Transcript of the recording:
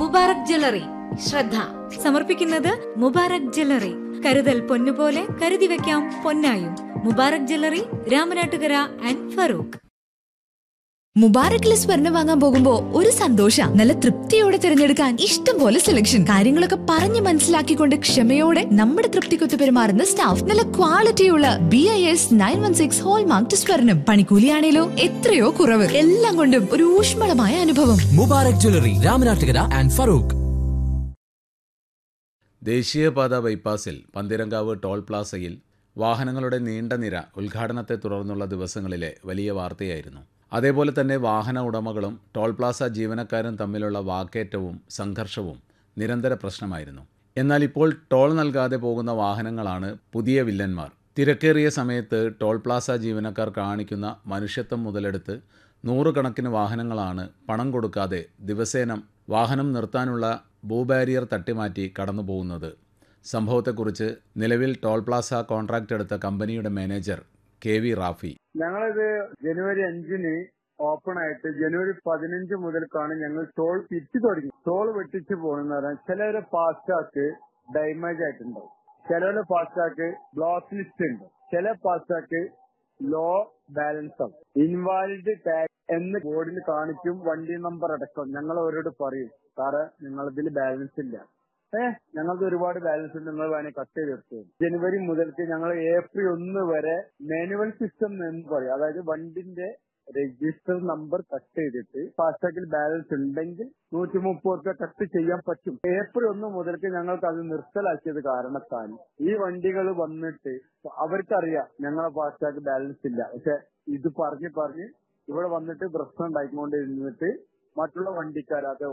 Mubarak jewellery ശ്രദ്ധ സമർപ്പിക്കുന്നത് Mubarak jewellery കരുതൽ പൊന്നുപോലെ കരുതി വെക്കാം പൊന്നായും മുബാറക് ജ്വല്ലറി രാമനാട്ടുകര ആൻഡ് ഫറൂഖ് മുബാറക്കിലെ സ്വർണം വാങ്ങാൻ പോകുമ്പോ ഒരു സന്തോഷ നല്ല തൃപ്തിയോടെ തിരഞ്ഞെടുക്കാൻ ഇഷ്ടം പോലെ സെലക്ഷൻ കാര്യങ്ങളൊക്കെ പറഞ്ഞു മനസ്സിലാക്കിക്കൊണ്ട് ക്ഷമയോടെ നമ്മുടെ തൃപ്തിക്കൊത്ത് പെരുമാറുന്ന സ്റ്റാഫ് നല്ല ക്വാളിറ്റിയുള്ള B I S nine one six hallmark സ്വർണം പണിക്കൂലിയാണേലോ എത്രയോ കുറവ് എല്ലാം കൊണ്ടും ഒരു ഊഷ്മളമായ അനുഭവം മുബാറക് ജ്വല്ലറി രാമനാട്ടുകര ആൻഡ് ഫറൂഖ് ദേശീയപാത ബൈപ്പാസിൽ പന്തിരങ്കാവ് ടോൾ പ്ലാസയിൽ വാഹനങ്ങളുടെ നീണ്ട നിര ഉദ്ഘാടനത്തെ തുടർന്നുള്ള ദിവസങ്ങളിലെ വലിയ വാർത്തയായിരുന്നു അതേപോലെ തന്നെ വാഹന ഉടമകളും ടോൾ പ്ലാസ ജീവനക്കാരും തമ്മിലുള്ള വാക്കേറ്റവും സംഘർഷവും നിരന്തര പ്രശ്നമായിരുന്നു എന്നാൽ ഇപ്പോൾ ടോൾ നൽകാതെ പോകുന്ന വാഹനങ്ങളാണ് പുതിയ വില്ലന്മാർ തിരക്കേറിയ സമയത്ത് ടോൾ പ്ലാസ ജീവനക്കാർ കാണിക്കുന്ന മനുഷ്യത്വം മുതലെടുത്ത് നൂറുകണക്കിന് വാഹനങ്ങളാണ് പണം കൊടുക്കാതെ ദിവസേന വാഹനം നിർത്താനുള്ള ഭൂബാരിയർ തട്ടിമാറ്റി കടന്നു പോകുന്നത് സംഭവത്തെക്കുറിച്ച് നിലവിൽ ടോൾ പ്ലാസ കോൺട്രാക്ട് എടുത്ത കമ്പനിയുടെ മാനേജർ കെ വി റാഫി ഞങ്ങളിത് ജനുവരി അഞ്ചിന് ഓപ്പൺ ആയിട്ട് ജനുവരി പതിനഞ്ച് മുതൽക്കാണ് ഞങ്ങൾ ടോൾ പിരിച്ചു തുടങ്ങി ടോൾ വെട്ടിച്ച് പോകുന്ന പറഞ്ഞാൽ ചിലവരെ ഫാസ്റ്റാക്ക് ഡാമേജ് ആയിട്ടുണ്ടാവും ചിലവരെ ഫാസ്റ്റാക്ക് ബ്ലോക്ക് ലിസ്റ്റ് ഉണ്ട് ചില ഫാസ്റ്റാക്ക് ലോ ബാലൻസ് ആവും ഇൻവാലിഡ് ടാക്സ് എന്ന് ബോർഡിൽ കാണിക്കും വണ്ടി നമ്പർ അടക്കം ഞങ്ങൾ അവരോട് പറയും സാറ് നിങ്ങളിതിൽ ബാലൻസ് ഇല്ല ഏഹ് ഞങ്ങൾക്ക് ഒരുപാട് ബാലൻസ് ഉണ്ട് നിങ്ങൾ വേണേൽ കട്ട് ചെയ്തെടുത്തു ജനുവരി മുതൽക്ക് ഞങ്ങൾ ഏപ്രിൽ ഒന്ന് വരെ മാനുവൽ സിസ്റ്റം എന്ന് പറയും അതായത് വണ്ടിന്റെ രജിസ്റ്റർ നമ്പർ കട്ട് ചെയ്തിട്ട് ഫാസ്ടാഗിൽ ബാലൻസ് ഉണ്ടെങ്കിൽ നൂറ്റി മുപ്പത് രൂപ കട്ട് ചെയ്യാൻ പറ്റും ഏപ്രിൽ ഒന്ന് മുതൽക്ക് ഞങ്ങൾക്ക് അത് നിർത്തലാക്കിയത് കാരണത്താൽ ഈ വണ്ടികൾ വന്നിട്ട് അവർക്കറിയാം ഞങ്ങളെ ഫാസ്ടാഗ് ബാലൻസ് ഇല്ല പക്ഷെ ഇത് പറഞ്ഞ് പറഞ്ഞ് ഇവിടെ വന്നിട്ട് പ്രശ്നം ഉണ്ടായിക്കൊണ്ട് ഇരുന്നിട്ട് മറ്റുള്ള വണ്ടിക്കാർ അത്